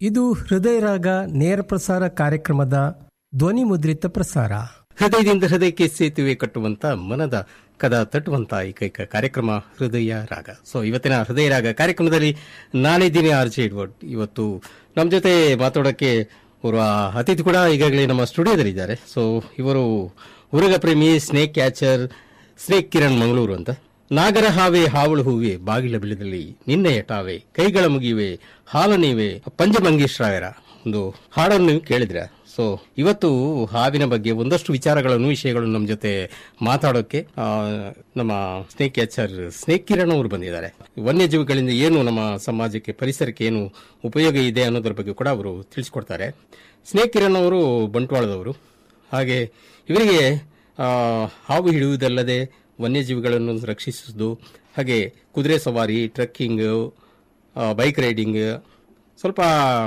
ಇದು ಹೃದಯ ರಾಗ ನೇರ ಪ್ರಸಾರ ಕಾರ್ಯಕ್ರಮದ ಧ್ವನಿ ಮುದ್ರಿತ ಪ್ರಸಾರ ಹೃದಯದಿಂದ ಹೃದಯಕ್ಕೆ ಸೇತುವೆ ಕಟ್ಟುವಂತ ಮನದ ಕದ ತಟ್ಟುವಂತ ಏಕೈಕ ಕಾರ್ಯಕ್ರಮ ಹೃದಯ ರಾಗ ಸೊ ಇವತ್ತಿನ ಹೃದಯ ರಾಗ ಕಾರ್ಯಕ್ರಮದಲ್ಲಿ ನಾಳೆ ದಿನ ಆರ್ಜೆ ಎಡ್ವರ್ಡ್ ಇವತ್ತು ನಮ್ಮ ಜೊತೆ ಮಾತಾಡೋಕ್ಕೆ ಓರ್ವ ಅತಿಥಿ ಕೂಡ ಈಗಾಗಲೇ ನಮ್ಮ ಸ್ಟುಡಿಯೋದಲ್ಲಿದ್ದಾರೆ ಸೊ ಇವರು ಉರುಗ ಪ್ರೇಮಿ snake catcher snake Kiran Mangaluru ಅಂತ ನಾಗರ ಹಾವೆ ಹಾವಳು ಹೂವೆ ಬಾಗಿಲ ಬಿಳದಲ್ಲಿ ನಿನ್ನೆ ಎಟಾವೆ ಕೈಗಳ ಮುಗಿವೆ ಹಾಲ ನೀವೆ ಪಂಚಮಂಗೇಶ್ವರಾಯರ ಒಂದು ಹಾಡನ್ನು ನೀವು ಕೇಳಿದ್ರೆ ಸೊ ಇವತ್ತು ಹಾವಿನ ಬಗ್ಗೆ ಒಂದಷ್ಟು ವಿಚಾರಗಳನ್ನು ವಿಷಯಗಳನ್ನು ನಮ್ಮ ಜೊತೆ ಮಾತಾಡೋಕೆ ಆ, ನಮ್ಮ ಸ್ನೇಕ್ ಕ್ಯಾಚರ್ ಸ್ನೇಕ್ ಕಿರಣ್ ಅವರು ಬಂದಿದ್ದಾರೆ ವನ್ಯಜೀವಿಗಳಿಂದ ಏನು ನಮ್ಮ ಸಮಾಜಕ್ಕೆ ಪರಿಸರಕ್ಕೆ ಏನು ಉಪಯೋಗ ಇದೆ ಅನ್ನೋದ್ರ ಬಗ್ಗೆ ಕೂಡ ಅವರು ತಿಳಿಸ್ಕೊಡ್ತಾರೆ ಸ್ನೇಕ್ ಕಿರಣ್ ಅವರು ಬಂಟ್ವಾಳದವರು ಹಾಗೆ ಇವರಿಗೆ ಆ, ಹಾವು ಹಿಡಿಯುವುದಲ್ಲದೆ ವನ್ಯಜೀವಿಗಳನ್ನು ರಕ್ಷಿಸುವುದು ಹಾಗೆ ಕುದುರೆ ಸವಾರಿ ಟ್ರೆಕ್ಕಿಂಗ್ ಬೈಕ್ ರೈಡಿಂಗ್ ಸ್ವಲ್ಪ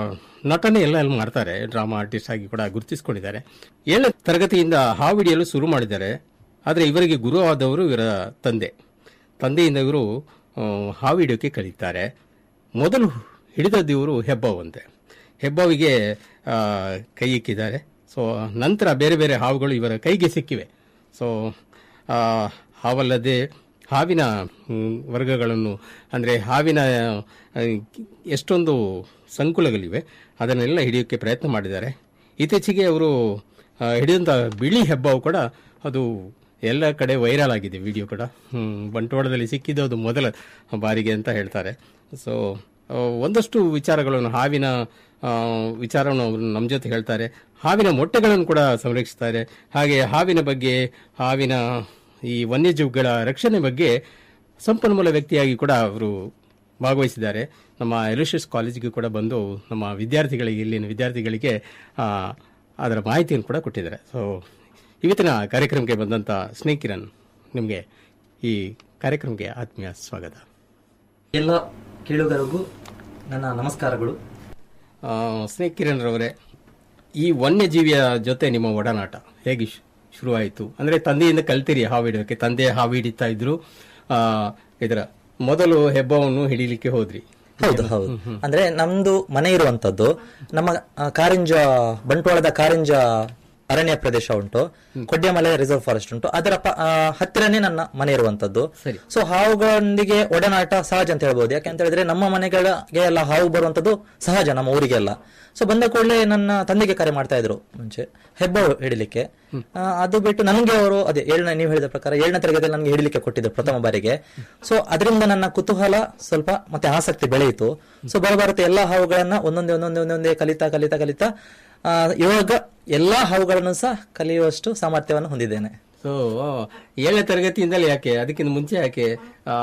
ನಟನೆ ಎಲ್ಲ ಎಲ್ಲ ಮಾಡ್ತಾರೆ ಡ್ರಾಮಾ ಆರ್ಟಿಸ್ಟ್ ಆಗಿ ಕೂಡ ಗುರುತಿಸಿಕೊಂಡಿದ್ದಾರೆ ಏಳನೇ ತರಗತಿಯಿಂದ ಹಾವು ಹಿಡಿಯಲು ಶುರು ಮಾಡಿದ್ದಾರೆ ಆದರೆ ಇವರಿಗೆ ಗುರುವಾದವರು ಇವರ ತಂದೆ ತಂದೆಯಿಂದ ಇವರು ಆ, ಹಾವು ಹಿಡಿಯೋಕೆ ಕಲಿತಾರೆ ಮೊದಲು ಹಿಡಿದದ್ದು ಇವರು ಹೆಬ್ಬಾವಂತೆ ಹೆಬ್ಬಾವಿಗೆ ಆ, ಕೈ ಇಕ್ಕಿದ್ದಾರೆ ಸೊ ನಂತರ ಬೇರೆ ಬೇರೆ ಹಾವುಗಳು ಇವರ ಕೈಗೆ ಸಿಕ್ಕಿವೆ ಸೊ ಆ, ಹಾವಲ್ಲದೆ ಹಾವಿನ ಮ್, ವರ್ಗಗಳನ್ನು ಅಂದರೆ ಹಾವಿನ ಆ, ಎಷ್ಟೊಂದು ಸಂಕುಲಗಳಿವೆ ಅದನ್ನೆಲ್ಲ ಹಿಡಿಯೋಕ್ಕೆ ಪ್ರಯತ್ನ ಮಾಡಿದ್ದಾರೆ ಇತ್ತೀಚೆಗೆ ಅವರು ಆ, ಹಿಡಿದಂಥ ಬಿಳಿ ಹೆಬ್ಬಾವು ಕೂಡ ಅದು ಎಲ್ಲ ಕಡೆ ವೈರಲ್ ಆಗಿದೆ ವಿಡಿಯೋ ಕೂಡ ಹ್ಮ್, ಬಂಟ್ವಾಳದಲ್ಲಿ ಸಿಕ್ಕಿದ್ದು ಅದು ಮೊದಲ ಬಾರಿಗೆ ಅಂತ ಹೇಳ್ತಾರೆ ಸೊ ಆ, ಒಂದಷ್ಟು ವಿಚಾರಗಳನ್ನು ಹಾವಿನ ಆ, ವಿಚಾರವನ್ನು ಅವರು ನಮ್ಮ ಜೊತೆ ಹೇಳ್ತಾರೆ ಹಾವಿನ ಮೊಟ್ಟೆಗಳನ್ನು ಕೂಡ ಸಂರಕ್ಷಿಸ್ತಾರೆ ಹಾಗೆ ಹಾವಿನ ಬಗ್ಗೆ ಹಾವಿನ ಈ ವನ್ಯಜೀವಿಗಳ ರಕ್ಷಣೆ ಬಗ್ಗೆ ಸಂಪನ್ಮೂಲ ವ್ಯಕ್ತಿಯಾಗಿ ಕೂಡ ಅವರು ಭಾಗವಹಿಸಿದ್ದಾರೆ ನಮ್ಮ ಎಲೋಷಿಯಸ್ ಕಾಲೇಜಿಗೆ ಕೂಡ ಬಂದು ನಮ್ಮ ವಿದ್ಯಾರ್ಥಿಗಳಿಗೆ ಇಲ್ಲಿನ ವಿದ್ಯಾರ್ಥಿಗಳಿಗೆ ಆ, ಅದರ ಮಾಹಿತಿಯನ್ನು ಕೂಡ ಕೊಟ್ಟಿದ್ದಾರೆ ಸೊ ಇವತ್ತಿನ ಕಾರ್ಯಕ್ರಮಕ್ಕೆ ಬಂದಂಥ ಸ್ನೇಕ್ ಕಿರಣ್ ನಿಮಗೆ ಈ ಕಾರ್ಯಕ್ರಮಕ್ಕೆ ಆತ್ಮೀಯ ಸ್ವಾಗತ ಎಲ್ಲ ಕೇಳುಗರಿಗೂ ನನ್ನ ನಮಸ್ಕಾರಗಳು ಆ, ಸ್ನೇಕ್ ಕಿರಣ್ ರವರೇ ಈ ವನ್ಯಜೀವಿಯ ಜೊತೆ ನಿಮ್ಮ ಒಡನಾಟ ಹೇಗೆ ಶು- ಶುರುವಾಯಿತು ಅಂದ್ರೆ ತಂದೆಯಿಂದ ಕಲ್ತಿರಿ ಹಾವು ಹಿಡಿಯೋಕೆ ತಂದೆ ಹಾವು ಹಿಡಿತಾ ಇದ್ರು ಆ, ಇದರ ಮೊದಲು ಹೆಬ್ಬವನ್ನು ಹಿಡಿಲಿಕ್ಕೆ ಹೋದ್ರಿ ಹೌದು ಹೌದು ಅಂದ್ರೆ ನಮ್ದು ಮನೆ ಇರುವಂತದ್ದು ನಮ್ಮ ಆ, ಕಾರಿಂಜ ಬಂಟ್ವಾಳದ ಕಾರಿಂಜ ಅರಣ್ಯ ಪ್ರದೇಶ ಉಂಟು ಕೊಡ್ಯಮಲೆ ರಿಸರ್ವ್ ಫಾರೆಸ್ಟ್ ಉಂಟು ಅದರ ಪ- ಆ, ಹತ್ತಿರನೇ ನನ್ನ ಮನೆ ಇರುವಂತದ್ದು ಸರಿ. ಸೊ ಹಾವುಗಳೊಂದಿಗೆ ಒಡನಾಟ ಸಹಜ ಅಂತ ಹೇಳ್ಬೋದು ಯಾಕೆ ಅಂತ ಹೇಳಿದ್ರೆ ನಮ್ಮ ಮನೆಗಳಿಗೆ ಎಲ್ಲ ಹಾವು ಬರುವಂತದ್ದು ಸಹಜ ನಮ್ಮ ಊರಿಗೆಲ್ಲ ಸೊ ಬಂದ ಕೂಡಲೇ ನನ್ನ ತಂದೆಗೆ ಕರೆ ಮಾಡ್ತಾ ಇದ್ರು ಮುಂಚೆ ಹೆಬ್ಬಾವು ಹಿಡಿಲಿಕ್ಕೆ ಆ, ಅದು ಬಿಟ್ಟು ನನಗೆ ಅವರು ಅದೇ ಏಳನೇ ನೀವು ಹೇಳಿದ ಪ್ರಕಾರ ಏಳನೇ ತರಗತಿಯಲ್ಲಿ ನನಗೆ ಹಿಡಿಲಿಕ್ಕೆ ಕೊಟ್ಟಿದ್ರು ಪ್ರಥಮ ಬಾರಿಗೆ ಸೊ ಅದರಿಂದ ನನ್ನ ಕುತೂಹಲ ಸ್ವಲ್ಪ ಮತ್ತೆ ಆಸಕ್ತಿ ಬೆಳೆಯಿತು ಸೊ ಬರಬರುತ್ತೆ ಎಲ್ಲಾ ಹಾವುಗಳನ್ನ ಒಂದೊಂದೇ ಒಂದೊಂದೇ ಒಂದೊಂದೇ ಕಲಿತಾ ಕಲಿತಾ ಕಲಿತಾ ಆ, ಇವಾಗ ಎಲ್ಲಾ ಹಾವುಗಳನ್ನು ಸಹ ಕಲಿಯುವಷ್ಟು ಸಾಮರ್ಥ್ಯವನ್ನು ಹೊಂದಿದ್ದೇನೆ ಸೊ ಏಳನೇ ತರಗತಿಯಿಂದಲೇ ಯಾಕೆ ಅದಕ್ಕಿಂತ ಮುಂಚೆ ಯಾಕೆ ಆ,